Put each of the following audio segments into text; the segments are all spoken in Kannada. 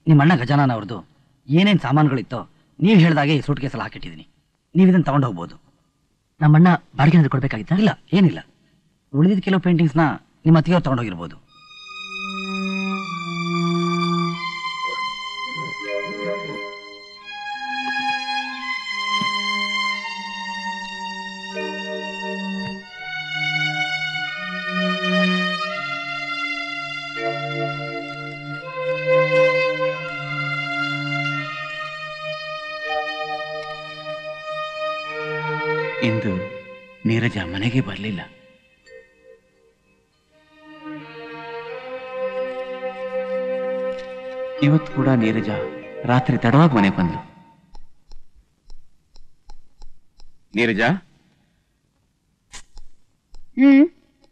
ನಿಮ್ಮ ಅಣ್ಣ ಗಜಾನನ ಅವ್ರದ್ದು ಏನೇನು ಸಾಮಾನುಗಳಿತ್ತೋ ನೀವು ಹೇಳ್ದಾಗೆ ಈ ಸೂಟ್ ಕೇಸಲ್ಲಿ ಹಾಕಿಟ್ಟಿದ್ದೀನಿ ನೀವು ಇದನ್ನು ತಗೊಂಡು ಹೋಗ್ಬೋದು ನಮ್ಮಣ್ಣ ಬಾಡಿಗೆ ಕೊಡ್ಬೇಕಾಗಿತ್ತ ಇಲ್ಲ ಏನಿಲ್ಲ ಉಳಿದಿದ್ದ ಕೆಲವು ಪೇಂಟಿಂಗ್ಸ್ನ ನಿಮ್ಮ ಅತ್ತಿಗೆಯವ್ರು ತಗೊಂಡೋಗಿರ್ಬೋದು ಇಂದು ನೀರಜ ಮನೆಗೆ ಬರಲಿಲ್ಲ ಇವತ್ತು ಕೂಡ ನೀರಜ ರಾತ್ರಿ ತಡವಾಗಿ ಮನೆಗೆ ಬಂದ್ಲು ನೀರಜ ಹ್ಮ್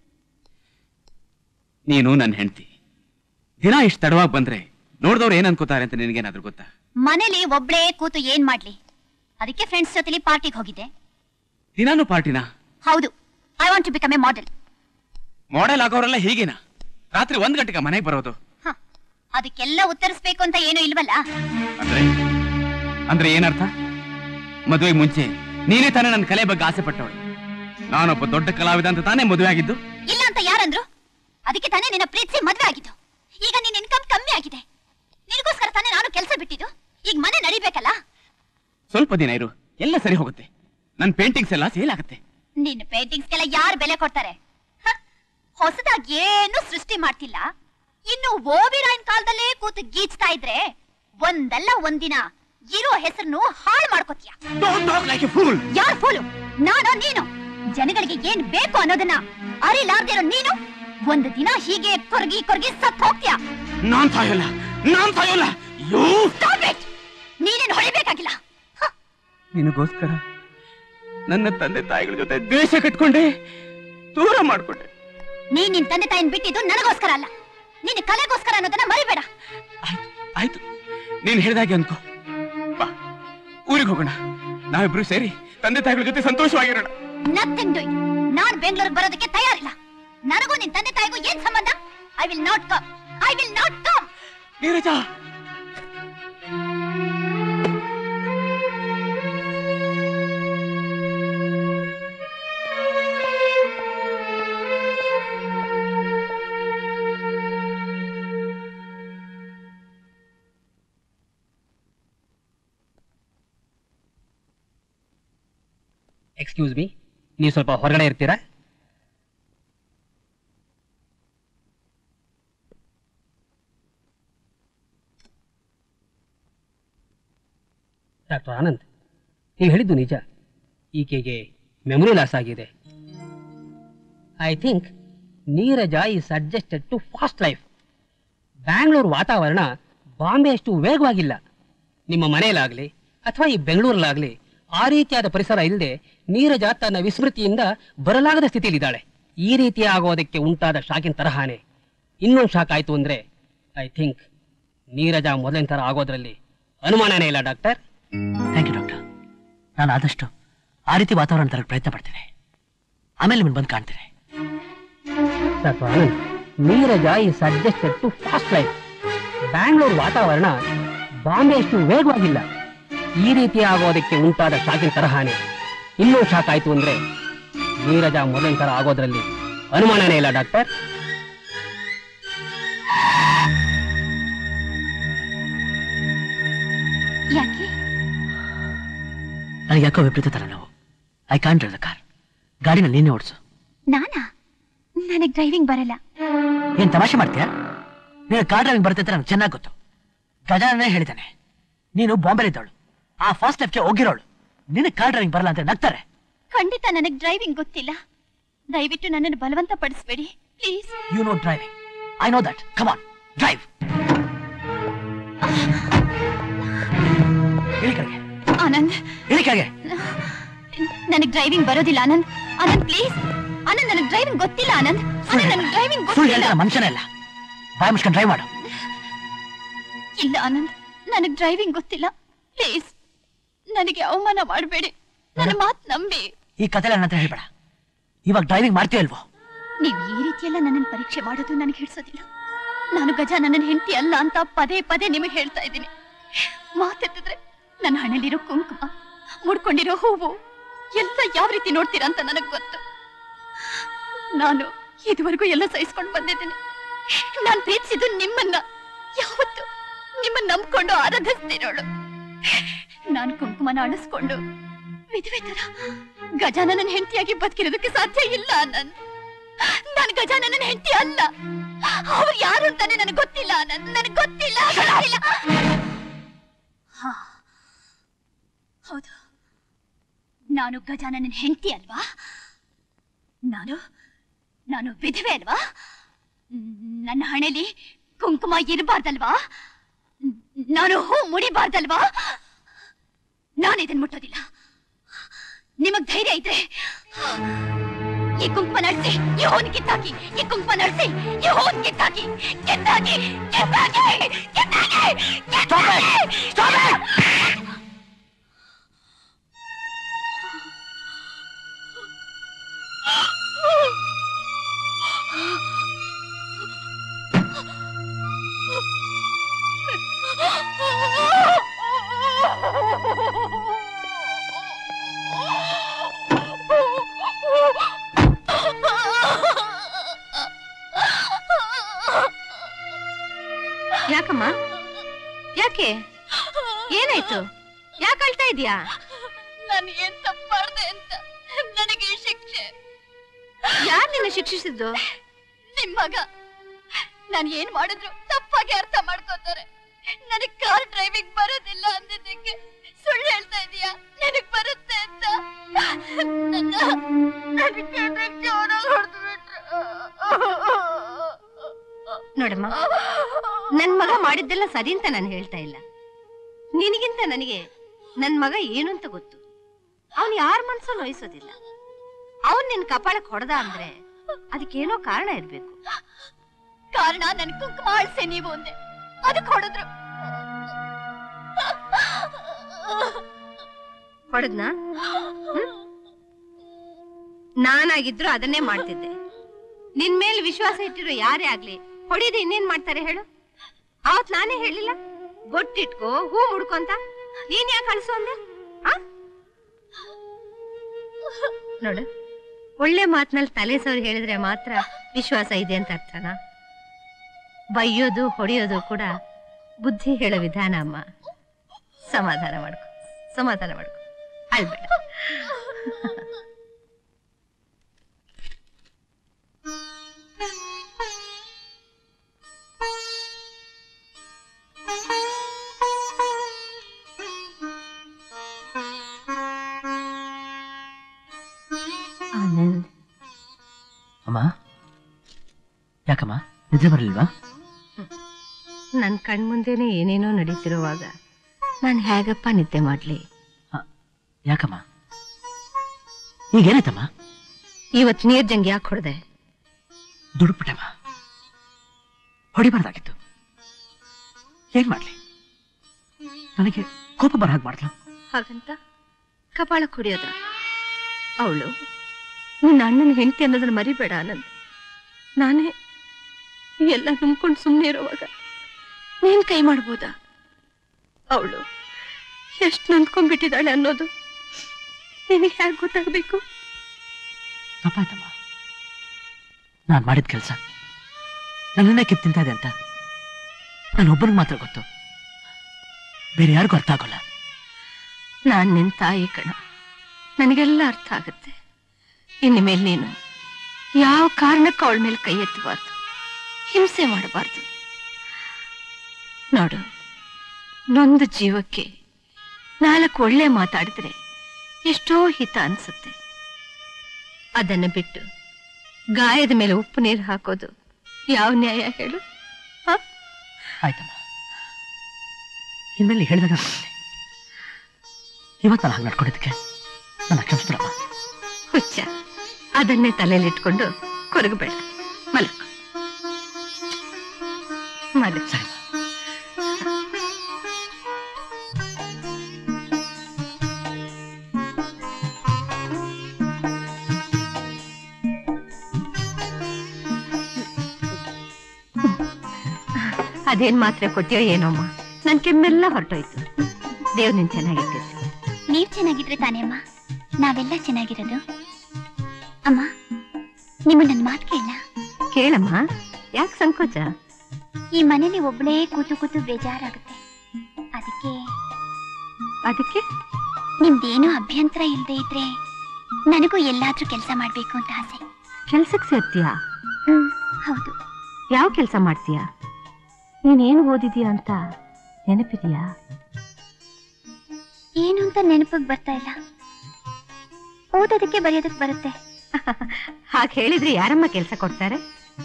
ನೀನು ನನ್ನ ಹೆಂಡತಿ ದಿನ ಇಷ್ಟು ತಡವಾಗಿ ಬಂದ್ರೆ ನೋಡ್ದವ್ರು ಏನ್ ಅನ್ಕೋತಾರೆ ಅಂತ ನಿನಗೇನಾದ್ರೂ ಗೊತ್ತಾ ಮನೇಲಿ ಒಬ್ಳೇ ಕೂತು ಏನ್ ಮಾಡ್ಲಿ ಅದಕ್ಕೆ ಫ್ರೆಂಡ್ಸ್ ಜೊತೆಲಿ ಪಾರ್ಟಿಗೆ ಹೋಗಿದ್ದೆ ದಿನಾನು ಪಾರ್ಟಿನಾ ಹೌದು I want to become a model model ಆಗೋರೆಲ್ಲ ಹೀಗೇನಾ ರಾತ್ರಿ ಒಂದ್ ಗಂಟೆಗೆ ಮನೆಗೆ ಬರೋದು ಅದಕ್ಕೆಲ್ಲ ಉತ್ತರಿಸ್ಬೇಕು ಅಂತ ಏನೂ ಇಲ್ವಲ್ಲ ಅಂದ್ರೆ ಅಂದ್ರೆ ಏನರ್ಥ ಮದುವೆಗೆ ಮುಂಚೆ ನೀನೇ ತಾನೇ ನನ್ನ ಕಲೆ ಬಗ್ಗೆ ಆಸೆ ಪಟ್ಟವಳು ನಾನೊಬ್ಬ ದೊಡ್ಡ ಕಲಾವಿದ ಅಂತ ತಾನೇ ಮದುವೆ ಆಗಿದ್ದು ಇಲ್ಲ ಅಂತ ಯಾರಂದ್ರು ಅದಕ್ಕೆ ತಾನೇ ನಿನ್ನ ಪ್ರೀತಿಸಿ ಮದ್ವೆ ಆಗಿದ್ದು ಈಗ ನಿನ್ನ ಇನ್ಕಮ್ ಕಮ್ಮಿ ಆಗಿದೆ ನಿನಗೋಸ್ಕರ ತಾನೇ ನಾನು ಕೆಲಸ ಬಿಟ್ಟಿದ್ದು ಈಗ ಮನೆ ನಡಿಬೇಕಲ್ಲ ಸ್ವಲ್ಪ ದಿನ ಇರು ಎಲ್ಲ ಸರಿ ಹೋಗುತ್ತೆ ನನ್ನ ಪೇಂಟಿಂಗ್ಸ್ ಎಲ್ಲ ಸೇಲ್ ಆಗುತ್ತೆ ನಿನ್ನ ಪೇಂಟಿಂಗ್ಸ್ಗೆಲ್ಲ ಯಾರು ಬೆಲೆ ಕೊಡ್ತಾರೆ ಹ? ಹೊಸದಾಗಿ ಏನು ಸೃಷ್ಟಿ ಮಾಡ್ತಿಲ್ಲ ಇನ್ನು ಓಬಿರಾಯನ್ ಕಾಲದಲ್ಲೇ ಕೂತು ಗೀಚ್ತಾ ಇದ್ರೆ ಒಂದಲ್ಲ ಒಂದಿನ ಇರೋ ಹೆಸರನ್ನು ಹಾಳು ಮಾಡ್ಕೋತೀಯ ಯಾರ್ ಫೂಲು ನಾನು ನೀನು ಜನಗಳಿಗೆ ಏನ್ ಬೇಕು ಅನ್ನೋದನ್ನ ಅರಿಲಾರ್ದಿರೋ ನೀನು ಒಂದು ದಿನ ಹೀಗೆ ಕೊರಗಿ ಕೊರಗಿ ಸತ್ ಹೋಗ್ತೀಯ ನಾನ್ ಸಾಯೋಲ್ಲ ನಾನ್ ಸಾಯೋಲ್ಲ ಯೋ Stop it! ನೀನೇನು ಹೊಳಿಬೇಕಾಗಿಲ್ಲ ನಿನಗೋಸ್ಕರ ನನ್ನ ತಂದೆ ತಾಯಿಗಳ ಜೊತೆ ದ್ವೇಷ ಕಟ್ಕೊಂಡೆ ದೂರ ಮಾಡ್ಕೊಂಡೆ ನೀನ್ ನಿನ್ ತಂದೆ ತಾಯಿನ ಬಿಟ್ಟಿದ್ದು ನನಗೋಸ್ಕರ ಅಲ್ಲ ನಿನ್ನ ಕಲೆಗೋಸ್ಕರ ಅನ್ನೋದನ್ನ ಮರಿಬೇಡ ಆಯ್ತು ನೀನ್ ಹೇಳ್ದಾಗೆ ಅನ್ಕೋ ಬಾ ಊರಿಗೆ ಹೋಗೋಣ ನಾವಿಬ್ರು ಸೇರಿ ತಂದೆ ತಾಯಿಗಳ ಜೊತೆ ಸಂತೋಷವಾಗಿರೋಣ ನಥಿಂಗ್ ಡೂಯಿಂಗ್ ನಾನ್ ಬೆಂಗಳೂರಿಗೆ ಬರೋದಕ್ಕೆ ತಯಾರಿಲ್ಲ ನನಗೂ ನಿನ್ ತಂದೆ ತಾಯಿಗೂ ಏನ್ ಸಂಬಂಧ I will not come I will not come Neeraja excuse me ನೀವು ಸ್ವಲ್ಪ ಹೊರಗಡೆ ಇರ್ತೀರಾ ಡಾಕ್ಟರ್ ಆನಂದ್ ನೀವು ಹೇಳಿದ್ದು ನಿಜ ಈಕೆಗೆ ಮೆಮೊರಿ ಲಾಸ್ ಆಗಿದೆ I think Neeraja is adjusted to fast life Bangalore ವಾತಾವರಣ ಬಾಂಬೆ ಅಷ್ಟು ವೇಗವಾಗಿಲ್ಲ ನಿಮ್ಮ ಮನೆಯಲ್ಲಾಗಲಿ ಅಥವಾ ಈ ಬೆಂಗಳೂರಲ್ಲಾಗಲಿ ಆ ರೀತಿಯಾದ ಪರಿಸರ ಇಲ್ಲದೆ ನೀರಜ ತನ್ನ ವಿಸ್ಮೃತಿಯಿಂದ ಬರಲಾಗದ ಸ್ಥಿತಿಯಲ್ಲಿದ್ದಾಳೆ ಈ ರೀತಿ ಆಗೋದಕ್ಕೆ ಉಂಟಾದ ಶಾಕಿನ ತರಹಾನೆ ಇನ್ನೊಂದು ಶಾಕ್ ಆಯ್ತು ಅಂದ್ರೆ ಐ ಥಿಂಕ್ ನೀರಜ ಮೊದಲಿನ ಥರ ಆಗೋದ್ರಲ್ಲಿ ಅನುಮಾನನೇ ಇಲ್ಲ ಡಾಕ್ಟರ್ ಥ್ಯಾಂಕ್ ಯು ಡಾಕ್ಟರ್ ನಾನು ಆದಷ್ಟು ಆ ರೀತಿ ವಾತಾವರಣ ತರಕ್ಕೆ ಪ್ರಯತ್ನ ಪಡ್ತೇನೆ ಆಮೇಲೆ ನಿಮ್ಮನ್ನು ಬಂದು ಕಾಣ್ತೇನೆ doctor Anand Neeraja is adjusted to fast life Bangalore ವಾತಾವರಣ ಬಾಂಬೆ ಅಷ್ಟು ವೇಗವಾಗಿಲ್ಲ ಈ ರೀತಿ ಆಗೋದಕ್ಕೆ ಉಂಟಾದ ಶಾಕಿನ ತರಹಾನೆ ಇನ್ನೂ ಶಾಕ್ ಆಯ್ತು ಅಂದ್ರೆ ನೀರಜ ಮೊದಲಿನ ಥರ ಆಗೋದ್ರಲ್ಲಿ ಅನುಮಾನನೇ ಇಲ್ಲ ಡಾಕ್ಟರ್ ಯಾಕೆ ನನಗೆ ಯಾಕೋ ವಿಪರೀತ ತರ ನಾವು I can't drive the car ಗಾಡಿನ ನೀನೇ ಓಡಿಸು ನಾನಾ ನನಗ್ ಡ್ರೈವಿಂಗ್ ಬರಲ್ಲ ಏನ್ ತಮಾಷೆ ಮಾಡ್ತೀಯಾ ನೀನು ಕಾರ್ ಡ್ರೈವಿಂಗ್ ಬರ್ತೈತೆ ನನಗೆ ಚೆನ್ನಾಗಿ ಗೊತ್ತು ಗಜಾನನೇ ಹೇಳಿದ್ದಾನೆ ನೀನು ಬಾಂಬೆ ಇದ್ದವಳು ಆ ಫಾಸ್ಟ್ ಲೈಫ್ಗೆ ಹೋಗಿರೋಳು ನಿನಗೆ ಕಾರ್ ಡ್ರೈವಿಂಗ್ ಬರಲ್ಲ ಅಂತ ನಗ್ತಾರೆ ಖಂಡಿತ ನನಗ್ ಡ್ರೈವಿಂಗ್ ಗೊತ್ತಿಲ್ಲ ದಯವಿಟ್ಟು ನನ್ನನ್ನು ಬಲವಂತ ಪಡಿಸ್ಬೇಡಿ please you know driving I know that come on drive ಇಳಿ ಕೆಳಗೆ ಆನಂದ್ ಇಳಿ ಕೆಳಗೆ ನನಗ್ ಡ್ರೈವಿಂಗ್ ಬರೋದಿಲ್ಲ ಆನಂದ್ ಆನಂದ್ ಪ್ಲೀಸ್ ಆನಂದ್ ನನಗ್ ಡ್ರೈವಿಂಗ್ ಗೊತ್ತಿಲ್ಲ ಆನಂದ್ ಆನಂದ್ ನನಗ್ ಡ್ರೈವಿಂಗ್ ಸುಳ್ಳು ಗೊತ್ತಿಲ್ಲ ಹೇಳ್ತಾನೆ ಮನುಷ್ಯನೇ ಅಲ್ಲ ಬಾಯ್ ಮುಚ್ಕೊಂಡು ಡ್ರೈವ್ ಮಾಡು ಇಲ್ಲ ಆನಂದ್ ನನಗ್ ಡ್ರೈವಿಂಗ್ ಗೊತ್ತಿಲ್ಲ ಪ್ಲೀಸ್ ನನಗೆ ಅವಮಾನ ಮಾಡಬೇಡಿ ನನ್ನ ಮಾತ್ ನಂಬಿ ಈ ಕತೆ ನನ್ನ ಹತ್ರ ಹೇಳ್ಬೇಡ ಇವಾಗ ಡ್ರೈವಿಂಗ್ ಮಾಡ್ತೀಯ ಅಲ್ವೋ ನೀವು ಈ ರೀತಿಯೆಲ್ಲ ನನ್ನನ್ನು ಪರೀಕ್ಷೆ ಮಾಡೋದು ನನಗೆ ಹಿಡಿಸೋದಿಲ್ಲ ನಾನು ಗಜಾನನ ಹೆಂಡತಿ ಅಲ್ಲ ಅಂತ ಪದೇ ಪದೇ ನಿಮಗೆ ಹೇಳ್ತಾ ಇದ್ದೀನಿ ಮಾತೆತ್ತಿದ್ರೆ ನನ್ನ ಹಣೆಲಿರೋ ಕುಂಕುಮ ಮುಡ್ಕೊಂಡಿರೋ ಹೂವು ಎಲ್ಲ ಯಾವ ರೀತಿ ನೋಡ್ತೀರಾ ಅಂತ ನನಗ್ ಗೊತ್ತು ನಾನು ಇದುವರೆಗೂ ಎಲ್ಲ ಸಹಿಸ್ಕೊಂಡು ಬಂದಿದ್ದೀನಿ ನಾನು ಪ್ರೀತಿಸಿದ್ದು ನಿಮ್ಮನ್ನ ಯಾವತ್ತು ನಿಮ್ಮನ್ನ ನಂಬ್ಕೊಂಡು ಆರಾಧಿಸ್ತಿರೋಳು ನಾನು ಕುಂಕುಮನ ಅಣಿಸ್ಕೊಂಡು ವಿಧವೆ ತರ ಗಜಾನನ ಹೆಂಡತಿಯಾಗಿ ಬದುಕಿರೋದಕ್ಕೆ ಸಾಧ್ಯ ಇಲ್ಲ ನನ್ ನಾನು ಗಜಾನನ ಹೆಂಡತಿ ಅಲ್ಲ ಅವ್ರು ಯಾರು ಅಂತಾನೆ ನನಗೆ ಗೊತ್ತಿಲ್ಲ ನನ್ ನನಗೆ ಗೊತ್ತಿಲ್ಲ ಗೊತ್ತಿಲ್ಲ ಹಾ. ಹೌದು ನಾನು ಗಜಾನನ ಹೆಂಡತಿ ಅಲ್ವಾ ನಾನು ನಾನು ವಿಧವೆ ಅಲ್ವಾ ನ್- ನನ್ನ ಹಣೆಲಿ ಕುಂಕುಮ ಇರಬಾರ್ದಲ್ವಾ ನ್- ನಾನು ಹೂ ಮುಡಿಬಾರ್ದಲ್ವಾ ನಾನು ಇದನ್ ಮುಟ್ಟೋದಿಲ್ಲ ನಿಮಗ್ ಧೈರ್ಯ ಇದ್ರೆ ಈ ಕುಂಕುಮ ನಡೆಸಿ ಈ ಹೂನ್ ಕಿತ್ತಾಕಿ ಈ ಕುಂಕುಮ ನಡೆಸಿ ಈ ಹೂನ್ ಕಿತ್ತಾಕಿ ಕಿತ್ತಾಕಿ ಕಿತ್ತಾಕಿ ಕಿತ್ತಾಕಿ ಕಿತ್ತಾಕಿ ಯಾಕಮ್ಮ ಯಾಕೆ ಏನಾಯ್ತು ಯಾಕೆ ಅಳ್ತಾ ಇದೀಯಾ ನಾನು ಏನ್ ತಪ್ಪು ಮಾಡ್ದೆ ಅಂತ ನನಗೆ ಈ ಶಿಕ್ಷೆ ಯಾರು ನಿನ್ನ ಶಿಕ್ಷಿಸಿದ್ದು ನಿಮ್ ಮಗ ನಾನು ಏನ್ ಮಾಡಿದ್ರು ತಪ್ಪಾಗಿ ಅರ್ಥ ಮಾಡ್ಕೋತಾರೆ ನನಗ್ ಕಾರ್ ಡ್ರೈವಿಂಗ್ ಬರೋದಿಲ್ಲ ಅಂದಿದ್ದಕ್ಕೆ ಸುಳ್ಳು ಹೇಳ್ತಾ ಇದೀಯಾ ನನಗ್ ಬರುತ್ತೆ ಅಂತ ನನ್ನ ಅದಕ್ಕೆ ಅದಕ್ಕೆ ಅವ್ರನ್ನ ಹೊಡ್ದ್ಬಿಟ್ರು. ನೋಡಮ್ಮ ನನ್ ಮಗ ಮಾಡಿದ್ದೆಲ್ಲ ಸರಿ ಅಂತ ನಾನು ಹೇಳ್ತಾ ಇಲ್ಲ ನಿನಗಿಂತ ನನಗೆ ನನ್ ಮಗ ಏನು ಅಂತ ಗೊತ್ತು ಅವನ್ ಯಾರ ಮನ್ಸು ನೋಯಿಸೋದಿಲ್ಲ ಅವನ್ ನಿನ್ ಕಪಾಳಕ್ ಹೊಡೆದ ಅಂದ್ರೆ ಅದಕ್ಕೇನೋ ಕಾರಣ ಇರ್ಬೇಕು ಕಾರಣ ನನ್ ಕುಂಕುಮ ಅಳ್ಸೆ ನೀವು ಒಂದೇ ಅದಕ್ಕೆ ಹೊಡೆದ್ರು ಹೊಡೆದ್ನಾ ನಾನಾಗಿದ್ರು ಅದನ್ನೇ ಮಾಡ್ತಿದ್ದೆ ನಿನ್ ಮೇಲೆ ವಿಶ್ವಾಸ ಇಟ್ಟಿರೋ ಯಾರೇ ಆಗ್ಲಿ ಹೊಡಿದೆ ಇನ್ನೇನ್ ಮಾಡ್ತಾರೆ ಹೇಳು ಅವತ್ ನಾನೇ ಹೇಳಿಲ್ಲ ಗೊಟ್ಟಿಟ್ಕೋ ಹೂ ಮುಡ್ಕೊಂತ ನೀನ್ ಯಾಕೆ ಕಳ್ಸು ಅಂದೆ ಆ? ನೋಡು ಒಳ್ಳೆ ಮಾತ್ನಲ್ಲಿ ತಲೆ ಸೌರಿ ಹೇಳಿದ್ರೆ ಮಾತ್ರ ವಿಶ್ವಾಸ ಇದೆ ಅಂತ ಅರ್ಥನಾ ಬೈಯೋದು ಹೊಡೆಯೋದು ಕೂಡ ಬುದ್ಧಿ ಹೇಳೋ ವಿಧಾನ ಅಮ್ಮ ಸಮಾಧಾನ ಮಾಡ್ಕೊ ಸಮಾಧಾನ ಮಾಡ್ಕೊ ಅಳ್ಬೇಡ ಆನಂದ್ ಅಮ್ಮ ಯಾಕಮ್ಮ ನಿದ್ದೆ ಬರಲಿಲ್ವಾ ನನ್ ಕಣ್ಮುಂದೆನೆ ಏನೇನೋ ನಡೀತಿರುವಾಗ ನಾನು ಹೇಗಪ್ಪ ನಿದ್ದೆ ಮಾಡ್ಲಿ ಯಾಕಮ್ಮ ಈಗೇನಾಯ್ತಮ್ಮ ಇವತ್ ನೀರ್ ಜಂಗ್ ಯಾಕೆ ಹೊಡೆದೆ ದುಡುಕ್ಬಿಟ್ಟಮ್ಮ ಹೊಡಿಬಾರ್ದಾಗಿತ್ತು ಏನ್ ಮಾಡ್ಲಿ ನನಗೆ ಕೋಪ ಬರ ಹಾಗೆ ಮಾಡ್ಲು ಹಾಗಂತ ಕಪಾಳ ಕುಡಿಯೋದ ಅವಳು ನಿನ್ನ ಅಣ್ಣನ ಹೆಂಡತಿ ಅನ್ನೋದನ್ನ ಮರಿಬೇಡ ಆನಂದ್ ನಾನೇ ಎಲ್ಲ ನಂಬ್ಕೊಂಡು ಸುಮ್ಮನೆ ಇರುವಾಗ ನೀನ್ ಕೈ ಮಾಡ್ಬೋದಾ ಅವಳು ಎಷ್ಟು ನೊಂದ್ಕೊಂಡ್ಬಿಟ್ಟಿದ್ದಾಳೆ ಅನ್ನೋದು ನಿನಗೆ ಹೇಗೆ ಗೊತ್ತಾಗ್ಬೇಕು ತಪ್ಪಾಯ್ತಮ್ಮ ನಾನು ಮಾಡಿದ ಕೆಲಸ ನನ್ನನ್ನೇ ಕಿತ್ತು ತಿಂತಾ ಇದೆ ಅಂತ ನಾನು ಒಬ್ಬನಿಗೆ ಮಾತ್ರ ಗೊತ್ತು ಬೇರೆ ಯಾರಿಗೂ ಅರ್ಥ ಆಗೋಲ್ಲ ನಾನ್ ನಿನ್ ತಾಯಿ ಕಣ ನನಗೆಲ್ಲ ಅರ್ಥ ಆಗುತ್ತೆ ಇನ್ನು ಮೇಲೆ ನೀನು ಯಾವ ಕಾರಣಕ್ಕೂ ಅವಳ ಮೇಲೆ ಕೈ ಎತ್ತಬಾರ್ದು ಹಿಂಸೆ ಮಾಡಬಾರ್ದು ನೋಡು ನೊಂದು ಜೀವಕ್ಕೆ ನಾಲ್ಕು ಒಳ್ಳೆ ಮಾತಾಡಿದ್ರೆ ಎಷ್ಟೋ ಹಿತ ಅನ್ಸುತ್ತೆ ಅದನ್ನ ಬಿಟ್ಟು ಗಾಯದ ಮೇಲೆ ಉಪ್ಪು ನೀರು ಹಾಕೋದು ಯಾವ ನ್ಯಾಯ ಹೇಳು ಹ? ಆಯ್ತಮ್ಮ ಇನ್ಮೇಲೆ ಹೇಳಿದಾಗ ಮಾಡ್ತೀನಿ. ಇವತ್ತು ನಾನು ಹಾಗೆ ನಡ್ಕೊಂಡಿದ್ದಕ್ಕೆ ನನ್ನ ಕ್ಷಮಿಸ್ಬಿಡಮ್ಮ ಹುಚ್ಚ ಅದನ್ನೇ ತಲೆಯಲ್ಲಿಟ್ಕೊಂಡು ಕೊರಗಬೇಡ ಮಲಕ ಮಲಕ ಸರಿ ಅದೇನ್ ಮಾತ್ರೆ ಕೊಟ್ಟಿಯೋ ಏನೋಮ್ಮ ನನ್ ಕೆಮ್ಮೆಲ್ಲ ಹೊರಟೋಯ್ತು ದೇವ್ರು ನಿನ್ ಚೆನ್ನಾಗಿಟ್ಟಿರ್ಲಿ ನೀವ್ ಚೆನ್ನಾಗಿದ್ರೆ ತಾನೇ ಅಮ್ಮ ನಾವೆಲ್ಲ ಚೆನ್ನಾಗಿರೋದು ಅಮ್ಮ ನಿಮ್ಮ ನನ್ ಮಾತು ಕೇಳ ಕೇಳಮ್ಮ ಯಾಕೆ ಸಂಕೋಚ ಈ ಮನೇಲಿ ಒಬ್ಳೇ ಕೂತು ಕೂತು ಬೇಜಾರಾಗುತ್ತೆ ಅದಕ್ಕೆ ಅದಕ್ಕೆ ನಿಮ್ದೇನು ಅಭ್ಯಂತರ ಇಲ್ಲದೆ ಇದ್ರೆ ನನಗೂ ಎಲ್ಲಾದ್ರೂ ಕೆಲಸ ಮಾಡ್ಬೇಕು ಅಂತ ಆಸೆ ಕೆಲ್ಸಕ್ ಸೇರ್ತೀಯಾ ಹ್ಮ್ ಹೌದು ಯಾವ ಕೆಲಸ ಮಾಡ್ತೀಯಾ ನೀನೇನು ಓದಿದೀಯ ಅಂತ ನೆನಪಿದೀಯಾ ಏನು ಅಂತ ನೆನಪಿಗೆ ಬರ್ತಾ ಇಲ್ಲ ಓದೋದಕ್ಕೆ ಬರೆಯೋದಕ್ಕೆ ಬರುತ್ತೆ ಹಾಗೆ ಹೇಳಿದ್ರೆ ಯಾರಮ್ಮ ಕೆಲಸ ಕೊಡ್ತಾರೆ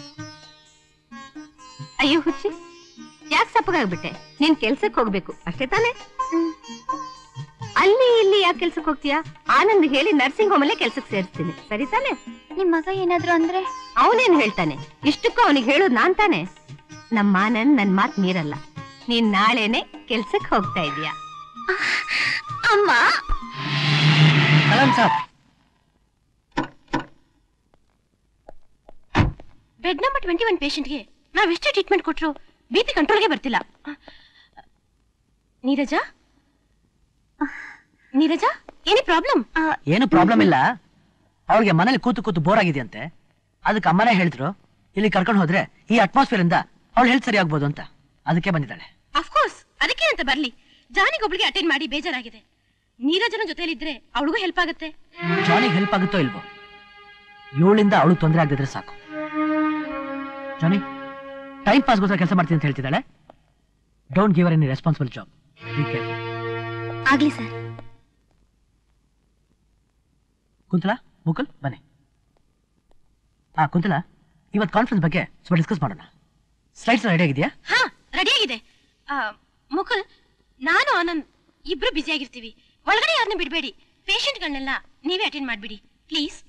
ಅಯ್ಯೋ ಹುಚ್ಚಿ ಯಾಕೆ ಸಪ್ಪಗಾಗ್ಬಿಟ್ಟೆ ನೀನ್ ಕೆಲ್ಸಕ್ಕೆ ಹೋಗ್ಬೇಕು ಅಷ್ಟೇ ತಾನೇ ಹ್ಮ್. ಅಲ್ಲಿ ಇಲ್ಲಿ ಯಾಕೆ ಕೆಲ್ಸಕ್ಕೆ ಹೋಗ್ತೀಯಾ ಆನಂದ್ ಹೇಳಿ ನರ್ಸಿಂಗ್ ಹೋಮ್ ಅಲ್ಲೇ ಕೆಲ್ಸಕ್ಕೆ ಸೇರಿಸ್ತೀನಿ ಸರಿ ತಾನೇ ನಿಮ್ ಮಗ ಏನಾದ್ರು ಅಂದ್ರೆ ಅವನೇನ್ ಹೇಳ್ತಾನೆ ಇಷ್ಟಕ್ಕೂ ಅವನಿಗೆ ಹೇಳೋದು ನಾನ್ ತಾನೆ ನಮ್ಮ ಆನಂದ್ ನನ್ ಮಾತ್ ಮೀರಲ್ಲ ನೀನ್ ನಾಳೆನೆ ಕೆಲ್ಸಕ್ಕೆ ಹೋಗ್ತಾ ಇದೀಯಾ ಅಮ್ಮ Kalam saab bed number twenty one ಪೇಷಂಟ್ಗೆ ನಾವೆಷ್ಟೇ ಟ್ರೀಟ್ಮೆಂಟ್ ಕೊಟ್ರು ಬಿ ಪಿ ಕಂಟ್ರೋಲ್ಗೆ ಬರ್ತಿಲ್ಲ ನೀರಜ ನೀರಜ ಏನಿ ಪ್ರಾಬ್ಲಮ್ ಏನು ಪ್ರಾಬ್ಲಮ್ ಇಲ್ಲ ಅವಳಿಗೆ ಮನೇಲಿ ಕೂತು ಕೂತು ಬೋರ್ ಆಗಿದೆಯಂತೆ ಅದಕ್ಕೆ ಅಮ್ಮನೇ ಹೇಳಿದ್ರು ಇಲ್ಲಿ ಕರ್ಕೊಂಡು ಹೋದ್ರೆ ಈ ಅಟ್ಮಾಸ್ಫಿಯರ್ ಇಂದ ಅವಳು ಹೆಲ್ತ್ ಸರಿ ಆಗ್ಬೋದು ಅಂತ ಅದಕ್ಕೆ ಬಂದಿದ್ದಾಳೆ ಅಫ್ಕೋರ್ಸ್ ಅದಕ್ಕೆ ಅಂತ ಬರ್ಲಿ ಜಾನಿಗೊಬ್ಳಿಗೆ ಅಟೆಂಡ್ ಮಾಡಿ ಬೇಜಾರಾಗಿದೆ ನೀರಜನ ಜೊತೆಲಿದ್ರೆ ಅವಳಿಗೂ ಹೆಲ್ಪ್ ಆಗುತ್ತೆ ಜಾನಿಗೆ ಹೆಲ್ಪ್ ಆಗುತ್ತೋ ಇಲ್ವೋ ಇವಳಿಂದ ಅವಳು ತೊಂದರೆ ಆಗದಿದ್ರೆ ಸಾಕು ಜಾನಿ ಟೈಮ್ ಪಾಸ್ಗೋಸ್ಕರ ಕೆಲಸ ಮಾಡ್ತೀನಿ ಅಂತ ಹೇಳ್ತಿದ್ದಾಳೆ don't give her any responsible job ಆಗ್ಲಿ ಸರ್ ಕುಂತಲಾ ಮುಕುಲ್ ಬನ್ನಿ ಹಾ ಕುಂತಲಾ ಇವತ್ತು ಕಾನ್ಫರೆನ್ಸ್ ಬಗ್ಗೆ ಸ್ವಲ್ಪ ಡಿಸ್ಕಸ್ ಮಾಡೋಣ ಸ್ಲೈಡ್ಸ್ ರೆಡಿ ಆಗಿದೆಯಾ ಹಾ ರೆಡಿ ಆಗಿದೆ ಮುಕುಲ್ ನಾನು ಆನಂದ್ ಇಬ್ರು ಬ್ಯುಸಿ ಆಗಿರ್ತೀವಿ ಒಳಗಡೆ ಯಾರನ್ನ ಬಿಡಬೇಡಿ ಪೇಷಂಟ್ಗಳನ್ನೆಲ್ಲ ನೀವೇ ಅಟೆಂಡ್ ಮಾಡ್ಬಿಡಿ ಪ್ಲೀಸ್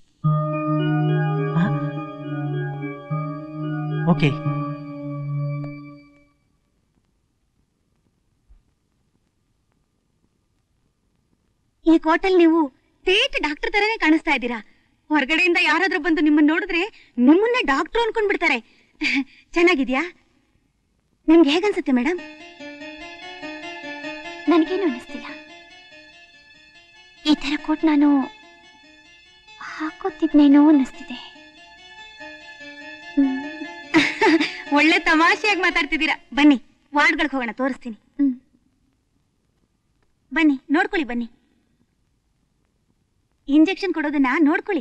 ಓಕೆ ಈ ಕೋಟಲ್ ನೀವು ತೇಟ್ ಡಾಕ್ಟರ್ ತರನೇ ಕಾಣಿಸ್ತಾ ಇದ್ದೀರಾ ಹೊರಗಡೆಯಿಂದ ಯಾರಾದ್ರೂ ಬಂದು ನಿಮ್ಮನ್ನ ನೋಡಿದ್ರೆ ನಿಮ್ಮನ್ನೇ ಡಾಕ್ಟರ್ ಅನ್ಕೊಂಡ್ ಬಿಡ್ತಾರೆ ಚೆನ್ನಾಗಿದ್ಯಾ ನಿಮ್ಗೆ ಹೇಗನ್ಸುತ್ತೆ ಮೇಡಮ್ ನನಗೇನು ಅನಿಸ್ತಿಲ್ಲ ಈ ತರ ಕೋಟ್ ನಾನು ಹಾಕೋತಿದ್ನೇನೋ ಅನ್ನಿಸ್ತಿದೆ ಹ್ಮ್. ಒಳ್ಳೆ ತಮಾಷೆಯಾಗಿ ಮಾತಾಡ್ತಿದ್ದೀರಾ ಬನ್ನಿ ವಾರ್ಡ್ಗಳಿಗೆ ಹೋಗೋಣ ತೋರಿಸ್ತೀನಿ ಹ್ಮ್. ಬನ್ನಿ ನೋಡ್ಕೊಳ್ಳಿ ಬನ್ನಿ ಇಂಜೆಕ್ಷನ್ ಕೊಡೋದನ್ನ ನೋಡ್ಕೊಳ್ಳಿ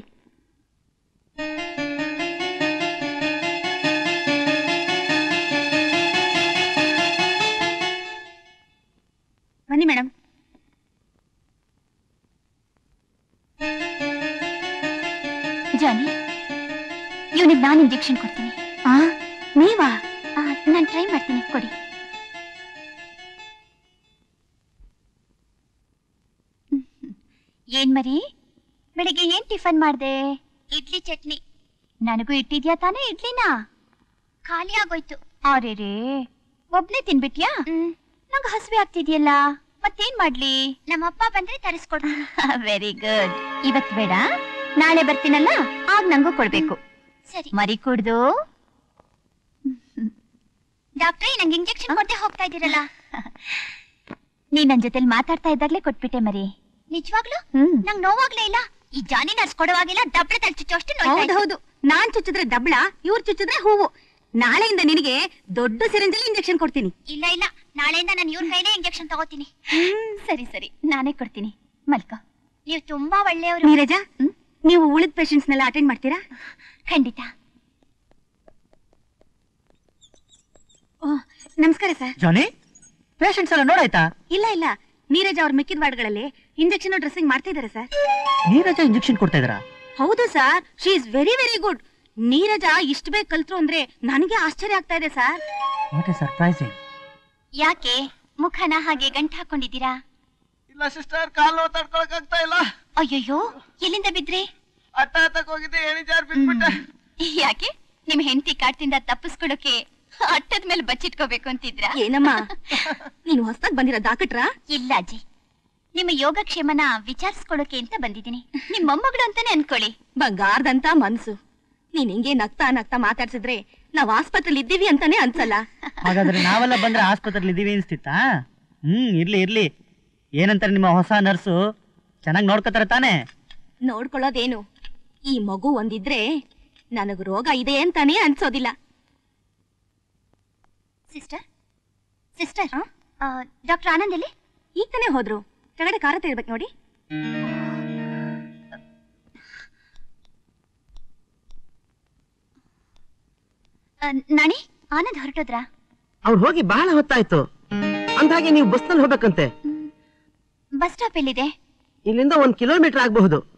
ಬನ್ನಿ ಮೇಡಮ್ ಜಾನಿ ಇವನಿಗೆ ನಾನು ಇಂಜೆಕ್ಷನ್ ಕೊಡ್ತೀನಿ ಆ ನೀವಾ ನಾನು ಟ್ರೈ ಮಾಡ್ತೀನಿ ಕೊಡಿ ಏನ್ ಮರಿ ಬೆಳಿಗ್ಗೆ ಏನ್ ಟಿಫನ್ ಮಾಡ್ದೆ ಇಡ್ಲಿ ಚಟ್ನಿ ನನಗೂ ಇಟ್ಟಿದ್ಯಾ ತಾನೇ ಇಡ್ಲಿನಾ ಖಾಲಿ ಆಗೋಯ್ತು ಅರೆ ಒಬ್ನೇ ತಿನ್ಬಿಟ್ಯಾ ನಂಗೆ ಹಸಿವೆ ಆಗ್ತಿದ್ಯಲ್ಲ ಮತ್ತೇನ್ ಮಾಡ್ಲಿ ನಮ್ಮಪ್ಪ ಬಂದ್ರೆ ತರಿಸ್ಕೊಡ್ತೀನಿ ವೆರಿ ಗುಡ್ ಇವತ್ ಬೇಡ ನಾಳೆ ಬರ್ತೀನಲ್ಲ ಆಗ ನಂಗೂ ಕೊಡ್ಬೇಕು ಸರಿ ಮರಿ ಕುಡ್ದು ಡಾಕ್ಟ್ರೇ ನಂಗೆ ಇಂಜೆಕ್ಷನ್ ಕೊಡ್ದೆ ಹೋಗ್ತಾ ಇದ್ದೀರಲ್ಲ ನೀ ನನ್ ಜೊತೆಲಿ ಮಾತಾಡ್ತಾ ಇದ್ದಾಗ್ಲೇ ಕೊಟ್ಬಿಟ್ಟೆ ಮರಿ ನಿಜವಾಗ್ಲು ನಂಗ್ ನೋವಾಗ್ಲೇ ಇಲ್ಲ ಈ ಜಾನಿ ನರ್ಸ್ ಕೊಡುವಾಗಿಲ್ಲ ಡಬ್ಳೆ ತಲೆ ಚುಚ್ಚೋ ಅಷ್ಟು ನೋಯ್ತಾ ಹೌದು ಇತ್ತು. ಹೌದು ನಾನ್ ಚುಚ್ಚಿದ್ರೆ ದಬ್ಳ ಇವ್ರು ಚುಚ್ಚಿದ್ರೆ ಹೂವು ನಾಳೆಯಿಂದ ನಿನಗೆ ದೊಡ್ಡ ಸಿರಿಂಜಲ್ಲಿ ಇಂಜೆಕ್ಷನ್ ಕೊಡ್ತೀನಿ ಇಲ್ಲ ಇಲ್ಲ ನಾಳೆಯಿಂದ ನಾನು ಇವ್ರ ಕೈಲೇ ಇಂಜೆಕ್ಷನ್ ತಗೋತೀನಿ ಸರಿ ಸರಿ ನಾನೇ ಕೊಡ್ತೀನಿ ಮಲ್ಕ ನೀವು ತುಂಬಾ ಒಳ್ಳೆಯವರು ನೀರಜ ಹ್ಮ್? ನೀವು ಉಳಿದ ಪೇಷಂಟ್ಸ್ನೆಲ್ಲ ಅಟೆಂಡ್ ಮಾಡ್ತೀರಾ ಖಂಡಿತ ಓ ನಮಸ್ಕಾರ ಸರ್ ಜಾನಿ ಪೇಷಂಟ್ಸ್ ಎಲ್ಲ ನೋಡಾಯ್ತಾ ಇಲ್ಲ ಇಲ್ಲ ನೀರಜ ಅವ್ರ ಮಿಕ್ಕಿದ ವಾರ್ಡ್ಗಳಲ್ಲಿ ಇಂಜೆಕ್ಷನ್ ಡ್ರೆಸ್ಸಿಂಗ್ ಮಾಡ್ತಾ ಇದ್ದಾರೆ ಸರ್ ನೀರಜ ಇಂಜೆಕ್ಷನ್ ಕೊಡ್ತಾ ಇದ್ದೀರಾ ಹೌದು sir she is very very good Neeraja ಇಷ್ಟು ಬೇಗ ಕಲ್ತ್ರು ಅಂದ್ರೆ ನನಗೆ ಆಶ್ಚರ್ಯ ಆಗ್ತಾ ಇದೆ ಸರ್ ವಾಟ್ ಎ ಸರ್ಪ್ರೈಸಿಂಗ್ ಯಾಕೆ ಮುಖನ ಹಾಗೆ ಗಂಟು ಹಾಕೊಂಡಿದ್ದೀರಾ ಇಲ್ಲ ಸಿಸ್ಟರ್ ಕಾಲು ತಡ್ಕೊಳಕ್ ಆಗ್ತಾ ಇಲ್ಲ ಅಯ್ಯಯ್ಯೋ ಎಲ್ಲಿಂದ ಬಿದ್ರಿ ಅಟ್ಟ ಹತ್ತಕ್ ಹೋಗಿದ್ದೆ ಎಣಿಜಾರ್ ಬಿದ್ಬಿಟ್ಟೆ ಯಾಕೆ ನಿಮ್ ಹೆಂಡತಿ ಕಾಡ್ತಿಂದ ತಪ್ಪಿಸ್ಕೊಳಕ್ಕೆ ಅಟ್ಟದ ಮೇಲೆ ಬಚ್ಚಿಟ್ಕೋಬೇಕು ಅಂತಿದ್ರಾ ಏನಮ್ಮ ನೀನು ಹೊಸದಾಗಿ ಬಂದಿರೋ ದಾಕಟ್ರಾ ಇಲ್ಲ ಅಜ್ಜಿ ನಿಮ್ಮ ಯೋಗಕ್ಷೇಮನ ವಿಚಾರಿಸ್ಕೊಳ್ಳೋಕೆ ಅಂತ ಬಂದಿದ್ದೀನಿ ನಿಮ್ ಮೊಮ್ಮಗಳು ಅಂತಾನೆ ಅನ್ಕೊಳ್ಳಿ ಬಂಗಾರದಂತ ಮನ್ಸು ನೀನ್ ಹಿಂಗೆ ನಗ್ತಾ ನಗ್ತಾ ಮಾತಾಡ್ಸಿದ್ರೆ ನಾವ್ ಆಸ್ಪತ್ರೆಲಿ ಇದ್ದೀವಿ ಅಂತಾನೆ ಅನ್ಸಲ್ಲ ಹಾಗಾದ್ರೆ ನಾವೆಲ್ಲ ಬಂದ್ರೆ ಆಸ್ಪತ್ರೆಲಿ ಇದೀವಿ ಅನ್ಸ್ತಿತ್ತಾ ಹ್ಮ್ ಇರ್ಲಿ ಇರ್ಲಿ ಏನಂತಾರೆ ನಿಮ್ಮ ಹೊಸ ನರ್ಸು ಚೆನ್ನಾಗಿ ನೋಡ್ಕೋತಾರೆ ತಾನೇ ನೋಡ್ಕೊಳ್ಳೋದೇನು ಈ ಮಗು ಒಂದಿದ್ರೆ ನನಗ್ ರೋಗ ಇದೆ ಅಂತಾನೆ ಅನ್ಸೋದಿಲ್ಲ ಸಿಸ್ಟರ್ ಸಿಸ್ಟರ್ ಡಾಕ್ಟರ್ ಆನಂದ್ ಎಲ್ಲಿ ಈಗ ತಾನೇ ಹೋದ್ರು ಕೆಳಗಡೆ ಕಾರ ಇರ್ಬೇಕು ನೋಡಿ ಆ, ನಾಣಿ ಆನಂದ್ ಹೊರಟೋದ್ರಾ ಅವ್ರು ಹೋಗಿ ಬಹಳ ಹೊತ್ತಾಯ್ತು ಅಂದ್ಹಾಗೆ ನೀವು ಬಸ್ನಲ್ಲಿ ಹೋಗ್ಬೇಕಂತೆ ಬಸ್ ಸ್ಟಾಪ್ ಎಲ್ಲಿದೆ ಇಲ್ಲಿಂದ ಒಂದ್ ಕಿಲೋಮೀಟರ್ ಆಗಬಹುದು